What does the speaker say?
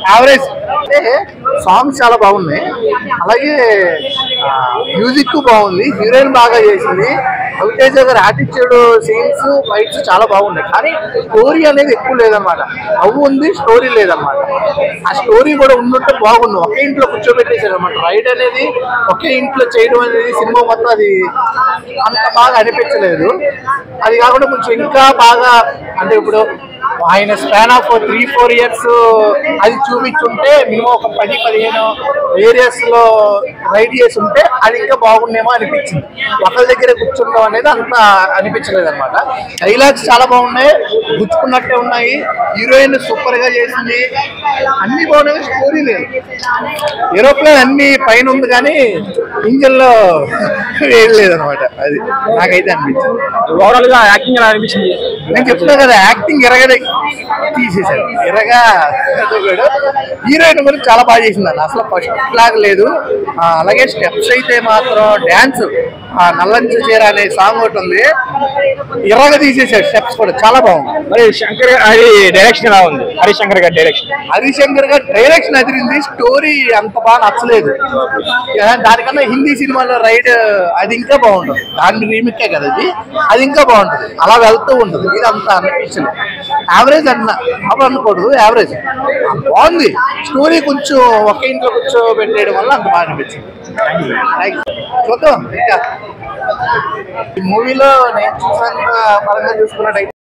Average అంటే songs చాలా బాగున్నాయి అలాగే మ్యూజిక్ బాగుంది హీరోయిన్ బాగా చేసింది రవితేజ గారి యాటిట్యూడ్ సీన్స్ ఫైట్స్ చాలా బాగున్నాయి కానీ స్టోరీ అనేది ఎక్కువ లేదనమాట అవు ఉంది స్టోరీ లేదనమాట ఆ స్టోరీ కూడా ఉన్నట్టు బాగుంది ఒకే ఇంట్లో కూర్చోబెట్టేశారు అనమాట రైడ్ అనేది ఒకే ఇంట్లో చేయడం అనేది సినిమా మొత్తం అది అంత బాగా అనిపించలేదు అది కాకుండా కొంచెం ఇంకా బాగా అంటే ఇప్పుడు ఆయన span of three four years అది చూపించుంటే మినిమం ఒక పది పదిహేను ఏరియాస్ లో రైడ్ చేసి ఉంటే అది ఇంకా బాగుండేమో అనిపించింది ఒకరి దగ్గర కూర్చుంటాం అనేది అంత అనిపించలేదు అనమాట డైలాగ్స్ చాలా బాగున్నాయి గుచ్చుకున్నట్టే ఉన్నాయి హీరోయిన్ సూపర్ గా చేసింది అన్ని బాగున్నాయి స్టోరీ లేదు ఏరోప్లేన్ అన్ని పైన ఉంది కానీ ఇంజిన్ లో ఏం లేదనమాట అది నాకైతే అనిపించింది ఓవరాల్ గా యాక్టింగ్ ఎలా అనిపించింది నేను చెప్తున్నా కదా యాక్టింగ్ ఎరగడే తీసేశాడు ఎరగా ఎదగడు. హీరోయిన్ గురించి చాలా బాగా చేసింది అన్న అసలు ఫస్ట్ లాగా లేదు ఆ, అలాగే స్టెప్స్ అయితే మాత్రం డ్యాన్స్ నల్లంచు చీర అనే సాంగ్ ఒకటి ఉంది ఎర్రగా తీసేసాడు స్టెప్స్ కూడా చాలా బాగుంది మరి శంకర్ గారి డైరెక్షన్ ఎలా ఉంది హరిశంకర్ గారి డైరెక్షన్ హరిశంకర్ గారు డైరెక్షన్ అదిరింది స్టోరీ అంత బాగా నచ్చలేదు ఆ, దానికన్నా హిందీ సినిమాలో రైడ్ అది ఇంకా బాగుంటుంది దాని రీమిక్కే కదా అది అది ఇంకా బాగుంటుంది అలా వెళ్తూ ఉంటుంది ఇది అంత అనిపించలేదు యావరేజ్ అన్న అప్పుడు అనకూడదు యావరేజ్ బాగుంది స్టోరీ కొంచెం ఒకే ఇంట్లో కూర్చోబెట్టేయడం వల్ల అంత బాగా అనిపించింది Thank you. చూద్దాం ఇంకా ఈ మూవీలో నేను చూసినంత పరంగా చూసుకున్నట్టయితే